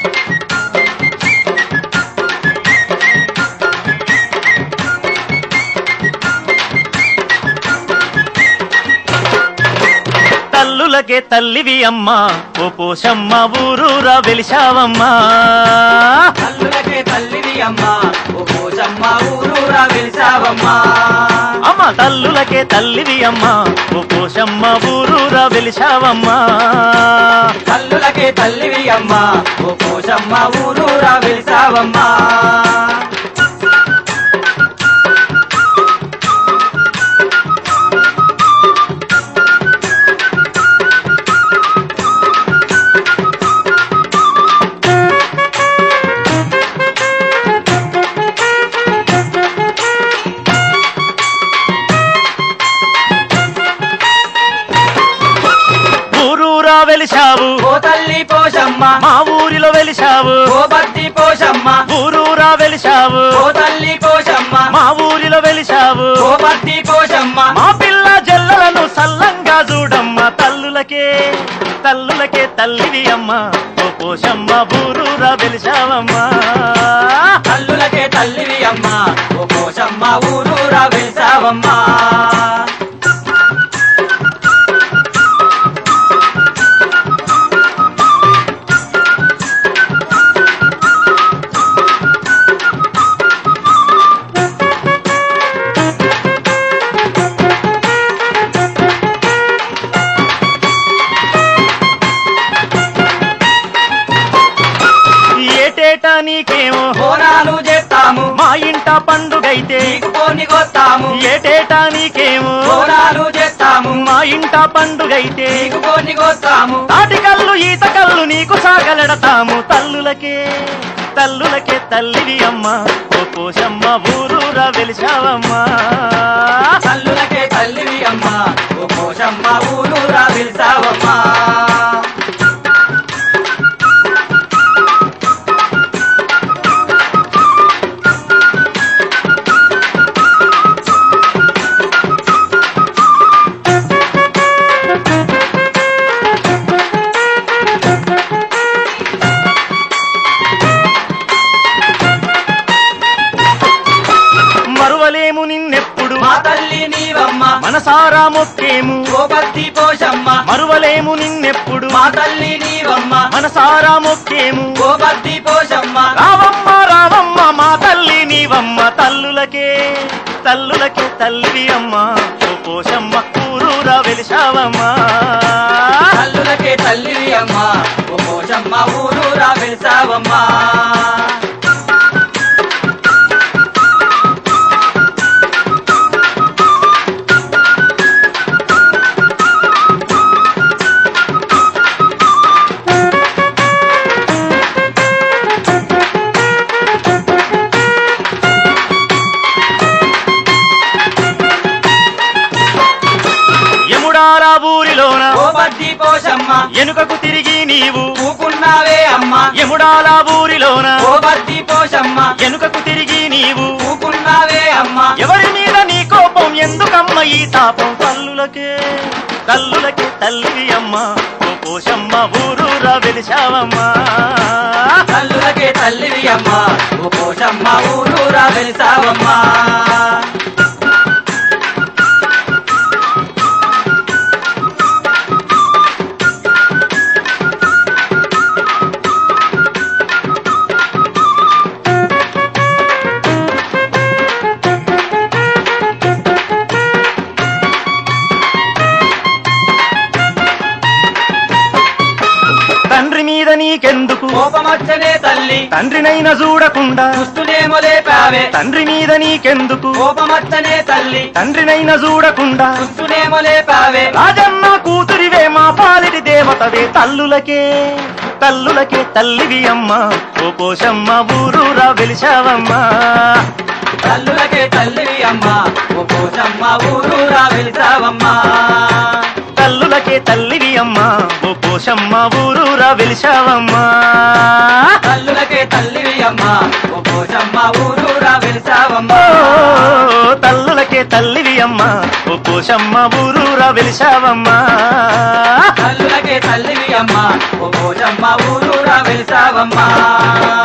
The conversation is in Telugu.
తల్లులకే తల్లివి అమ్మా ఓ పోషమ్మ ఊరూరా వెలిశావమ్మా తల్లులకే తల్లివి అమ్మా ఓ పోచమ్మ ఊరూరా వెలిసావమ్మా అమ్మ తల్లులకే తల్లివి అమ్మా ఓ పోషమ్మ ఊరూరా వెలిశావమ్మా తల్లులకే తల్లివి అమ్మా ఓ పోచమ్మ ఊరూరా వెలిసావమ్మా ఊరూరా వెలిశావు ఓ తల్లి పోషమ్మ మా ఊరిలో వెలిశావు ఓ బద్ది పోషమ్మ ఊరూరా వెలిశావు ఓ తల్లి పోషమ్మ మా ఊరిలో వెలిశావు ఓ బద్ది పోషమ్మ మా పిల్ల జల్లలను సల్లంగా చూడమ్మ తల్లులకే తల్లులకే తల్లివి అమ్మ ఓ పోషమ్మ ఊరూరా వెలిశావమ్మా తల్లులకే తల్లివి అమ్మా ఓ పోషమ్మ ఊరూరా వెలిసావమ్మా ఏటేటా నీకేమో బోనాలు చేస్తాము మా ఇంట పండుగైతే నీకు కొన్ని కొత్తాము ఏటేటా నీకేమో బోనాలు చేస్తాము మా ఇంట పండుగైతే నీకు కొన్ని కొత్తాము తాటికల్లు ఈత కల్లు నీకు సాగలెడతాము తల్లులకే తల్లులకే తల్లివి అమ్మ ఓ పోషమ్మ ఊరూరా వెలిశావమ్మా తల్లులకే తల్లివి అమ్మా ఓ పోషమ్మ ఊరూరా వెలిసావమ్మా మరువలేము నిన్నెప్పుడు మా తల్లి నీవమ్మ మనసారా మొక్కేము ఓ బద్ది పోషమ్మ మరువలేము నిన్నెప్పుడు మా తల్లి నీవమ్మ మనసారా మొక్కేము ఓ బద్ది పోషమ్మ రావమ్మ రావమ్మ మా తల్లి నీవమ్మ తల్లులకే తల్లులకే తల్లివి అమ్మ ఓ పోషమ్మ ఊరూరా వెలిశావమ్మా తల్లులకే తల్లివి అమ్మా ఓ పోషమ్మ ఊరూరా వెలిసావమ్మా యముడారా ఊరిలోన ఓ బద్ది పోషమ్మ ఎనుకకు తిరిగి నీవు ఊకున్నావే అమ్మా యముడాలా ఊరిలోన ఓ బద్ది పోషమ్మ ఎనుకకు తిరిగి నీవు ఊకున్నావే అమ్మా ఎవరి మీద నీ కోపం ఎందుకమ్మ ఈ తాపం తల్లులకే తల్లులకే తల్లివి అమ్మ ఓ పోషమ్మ ఊరూరా వెలిశావమ్మా తల్లులకే తల్లివి అమ్మా ఓ పోషమ్మ ఊరూరా వెలిసావమ్మా తండ్రి మీద నీకెందుకు కోపమచ్చనే తల్లి తండ్రినైనా చూడకుండా దుస్తునేమో లేపావే తండ్రి మీద నీకెందుకు కోపమచ్చనే తల్లి తండ్రినైనా చూడకుండా దుస్తునేమో లేపావే రాజన్న కూతురివే మా పాలిటి దేవతవే తల్లులకే తల్లులకే తల్లివి అమ్మ ఓ పోషమ్మ ఊరూరా వెలిశావమ్మా తల్లులకే తల్లివి అమ్మా ఓ పోషమ్మ ఊరూరా వెలిసావమ్మా తల్లులకే తల్లివి అమ్మ ఓ పోషమ్మ ఊరూరా వెలిశావమ్మా తల్లులకే తల్లివి అమ్మా ఓ పోషమ్మ ఊరూరా వెలిసావమ్మా ఓ తల్లులకే తల్లివి అమ్మ ఓ పోషమ్మ ఊరూరా వెలిశావమ్మా తల్లులకే తల్లివి అమ్మ ఓ పోషమ్మ ఊరూరా వెలిసావమ్మా